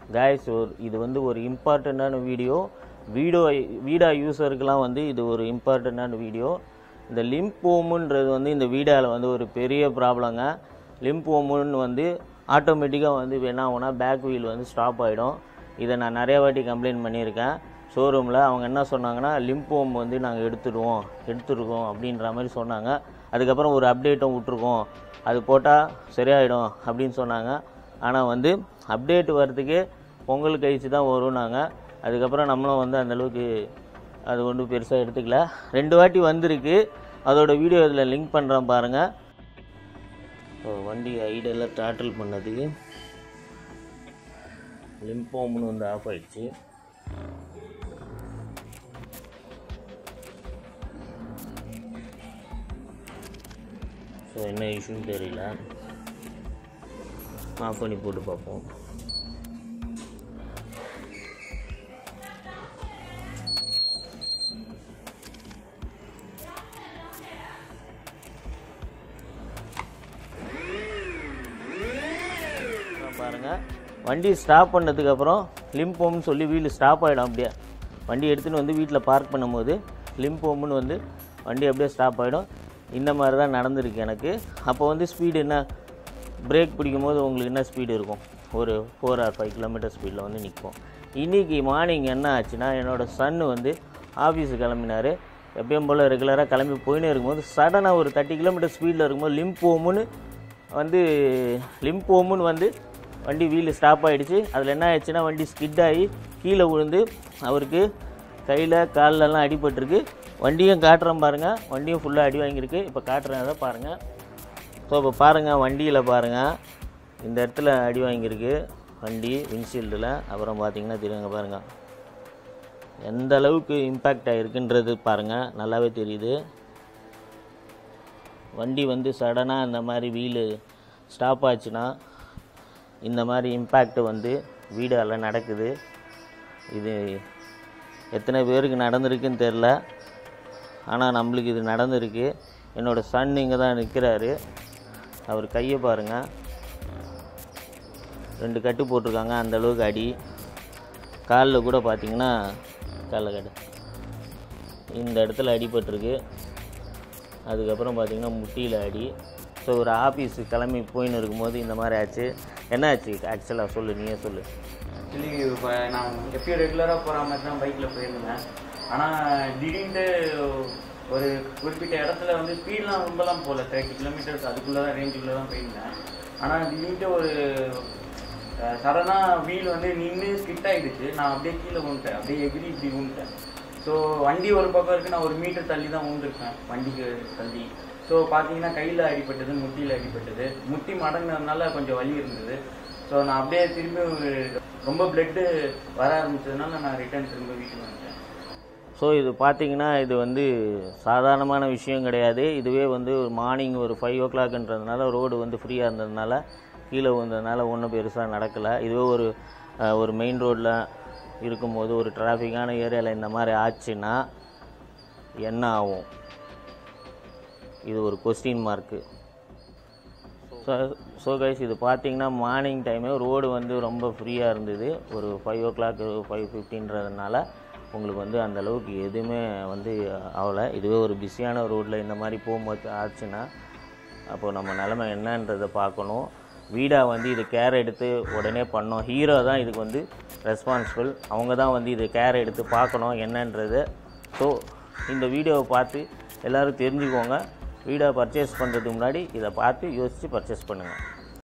guys ஒரு இது வந்து ஒரு இம்பார்ட்டண்ட்டான வீடியோ வீடியோ வீடா யூஸருக்கெலாம் வந்து இது ஒரு இம்பார்ட்டண்ட்டான வீடியோ இந்த லிம்போமுன்றது வந்து இந்த வீடாவில் வந்து ஒரு பெரிய ப்ராப்ளங்க லிம்போமுன்னு வந்து ஆட்டோமேட்டிக்காக வந்து இப்ப என்ன ஆகும்னா பேக் வீல் வந்து ஸ்டாப் ஆகிடும் இதை நான் நிறைய வாட்டி கம்ப்ளைண்ட் பண்ணியிருக்கேன் ஷோரூமில் அவங்க என்ன சொன்னாங்கன்னா லிம்போம் வந்து நாங்கள் எடுத்துடுவோம் எடுத்துருக்கோம் அப்படின்ற மாதிரி சொன்னாங்க அதுக்கப்புறம் ஒரு அப்டேட்டும் விட்ருக்கோம் அது போட்டால் சரியாயிடும் அப்படின்னு சொன்னாங்க ஆனால் வந்து அப்டேட் வர்றதுக்கே பொங்கல் கழிச்சு தான் வரும் நாங்கள் அதுக்கப்புறம் நம்மளும் வந்து அந்தளவுக்கு அது ஒன்றும் பெருசாக எடுத்துக்கல ரெண்டு வாட்டி வந்திருக்கு அதோட வீடியோ இதில் லிங்க் பண்ணுறேன் பாருங்கள் ஸோ வண்டி ஐடெல்லாம் டாட்டில் பண்ணதுக்கு லிம்போம்னு வந்து ஆஃப் ஆயிடுச்சு ஸோ என்ன இஷ்யூன்னு தெரியல ஆஃப் பண்ணி போட்டு பார்ப்போம் பாருங்கள் வண்டி ஸ்டாப் பண்ணதுக்கப்புறம் லிம்போம்னு சொல்லி வீல் ஸ்டாப் ஆகிடும் அப்படியே வண்டி எடுத்துன்னு வந்து வீட்டில் பார்க் பண்ணும்போது லிம்போம்னு வந்து வண்டி அப்படியே ஸ்டாப் ஆகிடும் இந்த மாதிரி தான் நடந்திருக்கு எனக்கு அப்போ வந்து ஸ்பீடு என்ன பிரேக் பிடிக்கும் போது உங்களுக்கு என்ன ஸ்பீடு இருக்கும் ஒரு ஃபோர் ஆர் ஃபைவ் கிலோமீட்டர் ஸ்பீடில் வந்து நிற்கும் இன்றைக்கி மார்னிங் என்ன ஆச்சுன்னா என்னோடய சன்னு வந்து ஆஃபீஸுக்கு கிளம்பினார் எப்பயும் போல் ரெகுலராக கிளம்பி போயினே இருக்கும்போது சடனாக ஒரு தேர்ட்டி கிலோமீட்டர் ஸ்பீடில் இருக்கும்போது லிம்போமுன்னு வந்து லிம்போமுன்னு வந்து வண்டி வீல் ஸ்டாப் ஆகிடுச்சு அதில் என்ன ஆயிடுச்சுன்னா வண்டி ஸ்கிட் ஆகி கீழே விழுந்து அவருக்கு கையில் கால்லெல்லாம் அடிபட்டிருக்கு வண்டியும் காட்டுறேன் பாருங்கள் வண்டியும் ஃபுல்லாக அடி வாங்கியிருக்கு இப்போ காட்டுறேன் அதை பாருங்கள் ஸோ இப்போ பாருங்கள் வண்டியில் பாருங்கள் இந்த இடத்துல அடி வாங்கியிருக்கு வண்டி விண்ட்ஷீல்டில் அப்புறம் பார்த்தீங்கன்னா தெரியுங்க பாருங்கள் எந்த அளவுக்கு இம்பேக்ட் ஆகிருக்குன்றது பாருங்கள் நல்லாவே தெரியுது வண்டி வந்து சடனாக இந்த மாதிரி வீலு ஸ்டாப் ஆச்சுன்னா இந்த மாதிரி இம்பேக்ட் வந்து வீடால் நடக்குது இது எத்தனை பேருக்கு நடந்திருக்குன்னு தெரில ஆனால் நம்மளுக்கு இது நடந்திருக்கு என்னோடய சன் இங்கே தான் நிற்கிறாரு அவர் கையை பாருங்கள் ரெண்டு கட்டு போட்டிருக்காங்க அந்த அளவுக்கு அடி காலில் கூட பார்த்தீங்கன்னா காலில் கட்டு இந்த இடத்துல அடிபட்டிருக்கு அதுக்கப்புறம் பார்த்தீங்கன்னா முட்டியில் அடி ஸோ ஒரு ஆஃபீஸு கிளம்பி போயின்னு இருக்கும்போது இந்த மாதிரி ஆச்சு என்ன ஆச்சு ஆக்சுவலாக சொல்லு நீயே சொல்லு ஆக்சுவலி இப்போ நான் எப்பயும் ரெகுலராக போகிற மாதிரி தான் பைக்கில் போயிருந்தேன் ஆனால் திடீர்னு ஒரு குறிப்பிட்ட இடத்துல வந்து ஸ்பீட்லாம் ரொம்பலாம் போகல தேர்ட்டி கிலோமீட்டர்ஸ் அதுக்குள்ளே தான் ரேஞ்சுக்குள்ளே தான் போயிருந்தேன் ஆனால் திடீர்னு ஒரு சடனாக வீல் வந்து நின்று ஸ்கிட் ஆகிடுச்சு நான் அப்படியே கீழே விழுந்துட்டேன் அப்படியே எகிரி இப்படி விழுந்துட்டேன் ஸோ வண்டி ஒரு பக்கம் இருக்குது நான் ஒரு மீட்டர் தள்ளி தான் விழுந்துருப்பேன் வண்டிக்கு தள்ளி ஸோ பார்த்தீங்கன்னா கையில் அடிபட்டது முட்டியில் அடிபட்டது முட்டி மடங்கினதுனால கொஞ்சம் வலி இருந்தது ஸோ நான் அப்படியே திரும்பி ரொம்ப பிளட்டு வர ஆரம்பிச்சதுனால நான் ரிட்டர்ன் திரும்ப வீட்டுக்கு வந்துட்டேன் ஸோ இது பார்த்தீங்கன்னா இது வந்து சாதாரணமான விஷயம் கிடையாது இதுவே வந்து ஒரு மார்னிங் ஒரு ஃபைவ் ஓ கிளாக்ன்றதுனால ரோடு வந்து ஃப்ரீயாக இருந்ததுனால கீழே வந்ததுனால ஒன்றும் பெருசாக நடக்கலை இதுவே ஒரு அஹ், ஒரு மெயின் ரோட்டில் இருக்கும்போது ஒரு டிராஃபிக்கான ஏரியாவில் இந்த மாதிரி ஆச்சுன்னா என்ன ஆகும் இது ஒரு question mark so so guys இது பார்த்தீங்கன்னா மார்னிங் டைமு ரோடு வந்து ரொம்ப ஃப்ரீயாக இருந்தது ஒரு ஃபைவ் ஓ கிளாக் ஃபைவ் ஃபிஃப்டின்றதுனால உங்களுக்கு வந்து அந்த அளவுக்கு எதுவுமே வந்து ஆகலை இதுவே ஒரு பிஸியான ரோட்டில் இந்த மாதிரி போகும்போது ஆச்சுன்னா அப்போது நம்ம நிலமை என்னன்றதை பார்க்கணும் வீடா வந்து இது கேர் எடுத்து உடனே பண்ணோம் ஹீரோ தான் இதுக்கு வந்து ரெஸ்பான்சிபிள் அவங்க தான் வந்து இது கேர் எடுத்து பார்க்கணும் என்னன்றது ஸோ இந்த வீடியோவை பார்த்து எல்லோரும் தெரிஞ்சுக்கோங்க வீடை பர்ச்சேஸ் பண்ணுறதுக்கு முன்னாடி இதை பார்த்து யோசித்து பர்ச்சேஸ் பண்ணுங்கள்